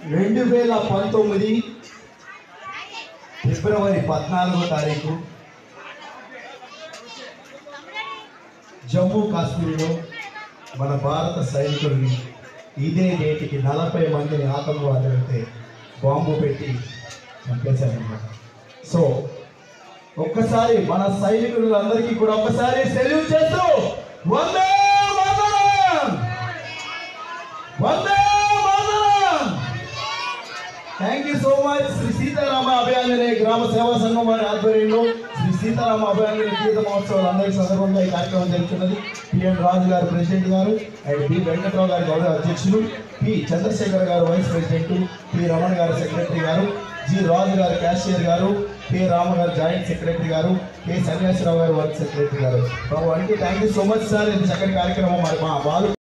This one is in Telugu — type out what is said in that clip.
రెండు వేల పంతొమ్మిది ఫిబ్రవరి పద్నాలుగో తారీఖు జమ్మూ కాశ్మీర్లో మన భారత సైనికుల్ని ఇదే డేటికి నలభై మందిని ఆతంకవాదులైతే బాంబు పెట్టి చంపేశారన్నమాట సో ఒక్కసారి మన సైనికులందరికీ కూడా ఒక్కసారి సెల్యూట్ చేస్తూ Vande Mataram Vande Mataram thank you so much Shri Seetharama Abhayanjaneya Grama Seva సంఘం వారి ఆధ్వర్యంలో శ్రీ సీతారామ అభయాంజనేయ గీత మహోత్సవాలు అందరి సందర్భంగా ఈ కార్యక్రమం జరుగుతున్నది పిఎన్ రాజు గారు ప్రెసిడెంట్ గారు అండ్ బి వెంకట్రావు గారు గౌరవ అధ్యక్షులు పి చంద్రశేఖర్ గారు వైస్ ప్రెసిడెంట్ పి రమణ గారు సెక్రటరీ గారు జి రాజు గారు క్యాషియర్ గారు కె రామ గారు జాయింట్ సెక్రటరీ గారు కె సన్యాసరావు గారు వర్క్ సెక్రటరీ గారు బాబు అంటే thank you so much sir ఇది చక్కటి కార్యక్రమం మరి మా బాలు